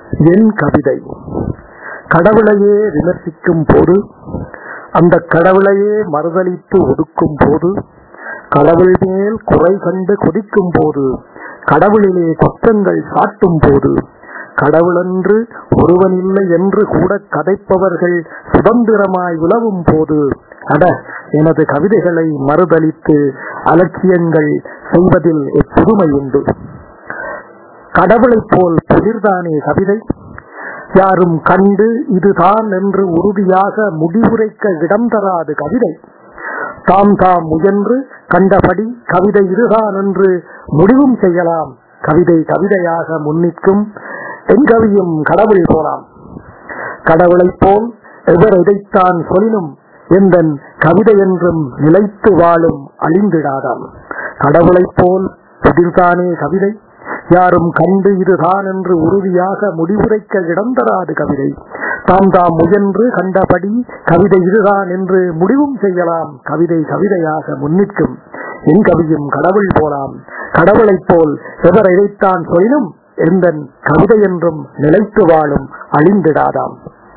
என் கவிதை கடவுளையே விமர்சிக்கும் போது அந்த கடவுளையே மறுதளித்து ஒடுக்கும் போது கடவுள் மேல் குறை கண்டு கொதிக்கும் போது கடவுளிலே குற்றங்கள் சாட்டும் போது கடவுளென்று ஒருவனில்லை என்று கூட கதைப்பவர்கள் சுதந்திரமாய் உலவும் போது அட எனது கவிதைகளை மறுதளித்து அலட்சியங்கள் செய்வதில் எப்புதுமை உண்டு கடவுளைப் போல் புதிர்தானே கவிதை யாரும் கண்டு இதுதான் என்று உறுதியாக முடிவுரைக்க இடம் தராது கவிதை தாம் தாம் முயன்று கண்டபடி கவிதை இதுதான் என்று முடிவும் செய்யலாம் கவிதை கவிதையாக முன்னிற்கும் எங்கவியும் கடவுள் போலாம் கடவுளைப் போல் எவர் எதைத்தான் சொல்லினும் எந்தன் கவிதை என்றும் நிலைத்து வாழும் அழிந்திடாதாம் கடவுளைப் போல் புதிர்தானே கவிதை யாரும் கண்டு இதுதான் என்று உறுதியாக முடிவுரைக்க இடம் தராது கவிதை தாம் தாம் முயன்று கண்டபடி கவிதை இதுதான் என்று முடிவும் செய்யலாம் கவிதை கவிதையாக முன்னிற்கும் என் கவியும் கடவுள் போலாம் கடவுளைப் போல் எவர் எதைத்தான் சொல்லினும் எந்தன் கவிதை என்றும் நிலைத்து வாழும் அழிந்திடாதாம்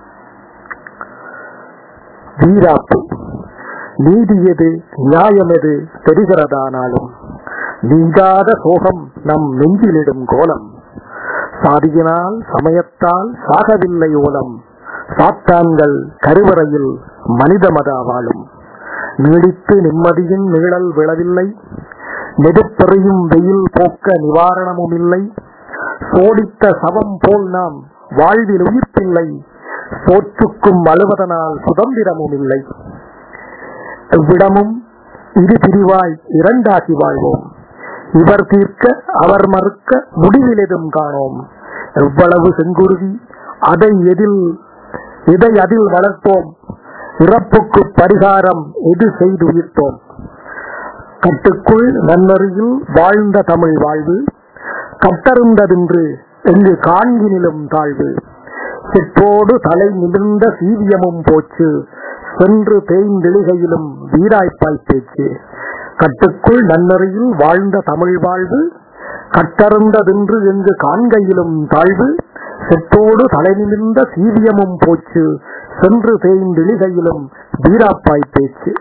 வீராப்பு நீதி எது நியாயம் எது தெரிகிறதானாலும் நீங்காத சோகம் நம் நெஞ்சிலிடும் கோலம் சாதியினால் சமயத்தால் சாகவில்லை ஓலம் சாத்தான்கள் கருவறையில் மனித மத வாழும் நீடித்து நிம்மதியின் நிழல் விழவில்லை நெடுப்பெறியும் வெயில் போக்க நிவாரணமும் இல்லை சோடித்த சவம் போல் நாம் வாழ்வில் உயிர்ப்பில்லை சோற்றுக்கும் அழுவதனால் சுதந்திரமும் இல்லை இவ்விடமும் இரு பிரிவாய் இரண்டாகி வாழ்வோம் இவர் தீர்க்க அவர் மறுக்க முடிவில் எதும் காணோம் எவ்வளவு செங்குருதி அதை எதில் இதை அதில் வளர்ப்போம் இறப்புக்கு பரிகாரம் எது செய்து உயிர்த்தோம் கட்டுக்குள் நன்னறியில் வாழ்ந்த தமிழ் வாழ்வு கட்டருந்ததென்று எங்கு காண்கினிலும் தாழ்வு செற்றோடு தலை நிமிர்ந்த சீவியமும் போச்சு சென்று தேய்ந்தெழுகையிலும் வீராய்ப்பாய் பேச்சு கட்டுக்குள் நன்னறியில் வாழ்ந்த தமிழ் வாழ்வு கட்டருந்ததென்று எங்கு காண்கையிலும் தாழ்வு செற்றோடு தலை நிமிர்ந்த சீவியமும் போச்சு சென்று தேய்ந்தெழுகையிலும் வீராப்பாய் பேச்சு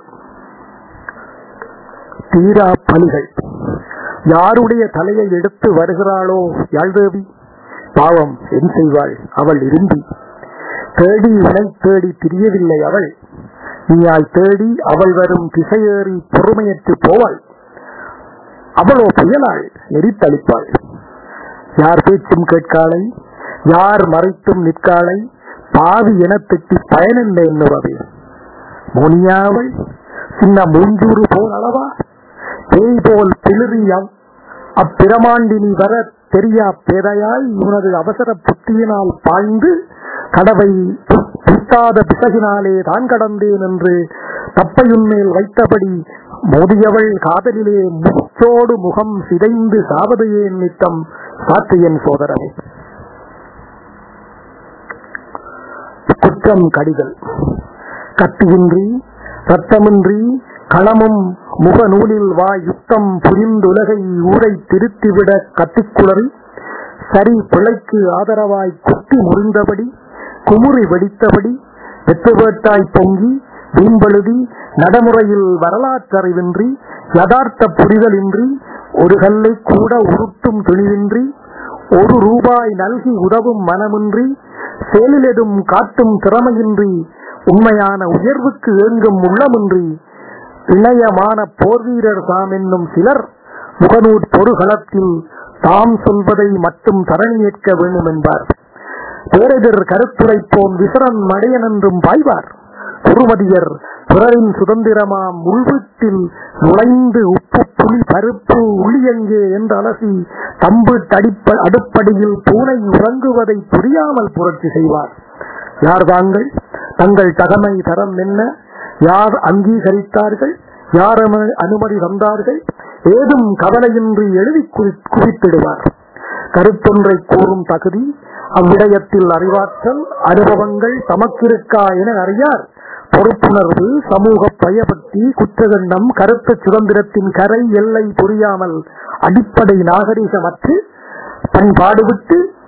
தீரா பலிகள் யாருடைய தலையை எடுத்து வருகிறாளோ யாழ்தேவி பாவம் என் செய்வாள் அவள் இருந்தி தேடி உனை தேடி திரியவில்லை அவள் நீயாய் தேடி அவள் வரும் திசையேறி பொறுமையற்று போவாள் அவளோ புயலாள் நெறித்தளிப்பாள் யார் பேச்சும் கேட்காளை யார் மறைத்தும் நிற்காளை பாவி என திட்டி பயனில்லை என்னுவது மோனியாவள் சின்ன மூஞ்சூறு போல் அளவா பேய் போல் பிளிறியம் அப்பிரமாண்டினி வர தெரியா பேதையாய் உனது அவசர புத்தியினால் பாய்ந்து கடவை புத்தாத பிசகினாலே தான் கடந்தேன் என்று தப்பையுன்மேல் வைத்தபடி மோதியவள் காதலிலே முச்சோடு முகம் சிதைந்து சாவதையே நித்தம் சாத்தியன் சோதரவே குற்றம் கடிதல் கத்தியின்றி ரத்தமின்றி களமும் முகநூலில் வா யுத்தம் புரிந்துலகை ஊரை திருத்திவிட கத்திக்குளறி சரி பிழைக்கு ஆதரவாய் குத்தி முறிந்தபடி குமுறி வெடித்தபடி வெட்டுவேட்டாய் பொங்கி வீம்பழுதி நடைமுறையில் வரலாற்றறிவின்றி யதார்த்த புரிதலின்றி ஒரு கல்லை கூட உருட்டும் துணிவின்றி ஒரு ரூபாய் நல்கி உதவும் மனமின்றி செயலிலெதும் காட்டும் திறமையின்றி உண்மையான உயர்வுக்கு ஏங்கும் உள்ளமின்றி இளையமான போர்வீரர் தாம் என்னும் சிலர் முகநூற் பொருகளத்தில் தாம் சொல்வதை மட்டும் தரணியேற்க வேண்டும் என்பார் பேரெதிர் கருத்துரைப்போன் விசரன் மடையன் என்றும் பாய்வார் குருமதியர் பிறரின் சுதந்திரமாம் உள்வீட்டில் நுழைந்து உப்பு புலி பருப்பு உள்ளியங்கே என்று அலசி தம்பு தடிப்ப அடுப்படியில் பூனை உறங்குவதை புரியாமல் புரட்சி செய்வார் யார் தாங்கள் தங்கள் தகமை தரம் என்ன யார் அங்கீகரித்தார்கள் யார் அனுமதி தந்தார்கள் ஏதும் கவலையின்றி எழுதி குவித்திடுவார் கருத்தொன்றை கூறும் தகுதி அவ்விடயத்தில் அறிவாற்றல் அனுபவங்கள் தமக்கிருக்கா என அறியார் பொறுப்புணர்வு சமூக பயபக்தி குற்றதண்டம் கருத்து சுதந்திரத்தின் கரை எல்லை புரியாமல் அடிப்படை நாகரிகமற்று பண்பாடு விட்டு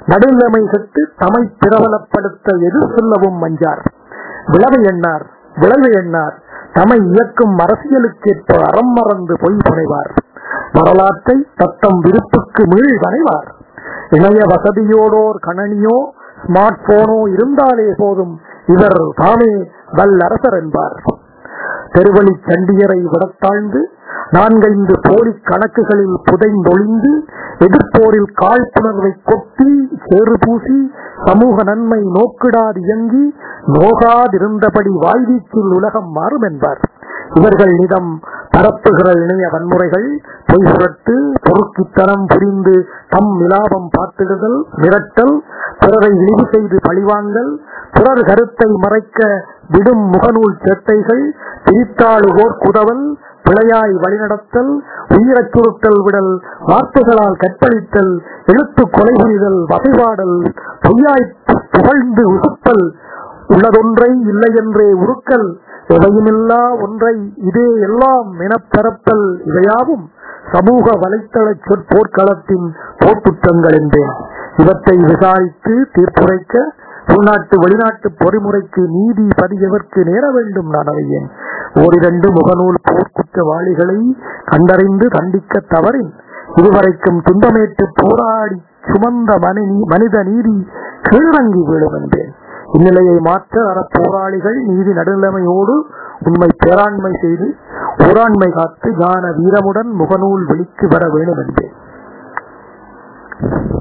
நடுநிலைமை கட்டு தமை பிரபலப்படுத்த எது சொல்லவும் மஞ்சார் விளைவு எண்ணார் விளைவு எண்ணார் தமை இயக்கும் அரசியலுக்கேற்ப அறம் மறந்து பொய் புனைவார் வரலாற்றை தத்தம் விருப்புக்கு மீள் வரைவார் இணைய வசதியோடோர் கணனியோ ஸ்மார்ட் போனோ இருந்தாலே போதும் இவர் தாமே வல்லரசர் என்பார் தெருவழி சண்டியரை விடத்தாழ்ந்து நான்கைந்து போலி கணக்குகளில் புதைந்தொழிந்து எதிர்ப்போரில் காழ்ப்புணர்வை கொட்டி சேறு பூசி சமூக நன்மை நோக்கிடாது இயங்கி நோகாதிருந்தபடி வாய்வீச்சில் உலகம் மாறும் என்பார் இவர்கள் நிதம் பரப்புகிற இணைய வன்முறைகள் பொய் சுரட்டு பொறுக்கித்தனம் புரிந்து தம் விலாபம் பார்த்திடுதல் மிரட்டல் பிறரை இழிவு செய்து பழிவாங்கல் பிறர் கருத்தை மறைக்க விடும் முகநூல் சேட்டைகள் பிரித்தாளுவோர் குதவல் பிழையாய் வழிநடத்தல் உயிரச் சுருட்டல் விடல் வார்த்தைகளால் கற்பழித்தல் எழுத்து கொலை புரிதல் வகைபாடல் பொய்யாய் புகழ்ந்து உசுப்பல் உள்ளதொன்றை இல்லையென்றே உருக்கல் எவையுமில்லா ஒன்றை இதே எல்லாம் எனப்பரப்பல் இவையாவும் சமூக வலைத்தள சொற்போர்க்களத்தின் போர்க்குற்றங்கள் என்பேன் இவற்றை விசாரித்து தீர்ப்புரைக்க உள்நாட்டு வெளிநாட்டு பொறிமுறைக்கு நீதி பதியவர்க்கு நேர வேண்டும் நான் அறியேன் ஓரிரண்டு முகநூல் போர்க்குற்றவாளிகளை கண்டறிந்து தண்டிக்க தவறின் இதுவரைக்கும் துன்பமேற்று போராடி சுமந்த மனித நீதி கீழங்கி விழும் என்பேன் இந்நிலையை மாற்ற அற போராளிகள் நீதி நடுநிலைமையோடு உண்மை பேராண்மை செய்து ஊராண்மை காத்து ஞான வீரமுடன் முகநூல் வெளிக்கு வர வேண்டும் என்பேன்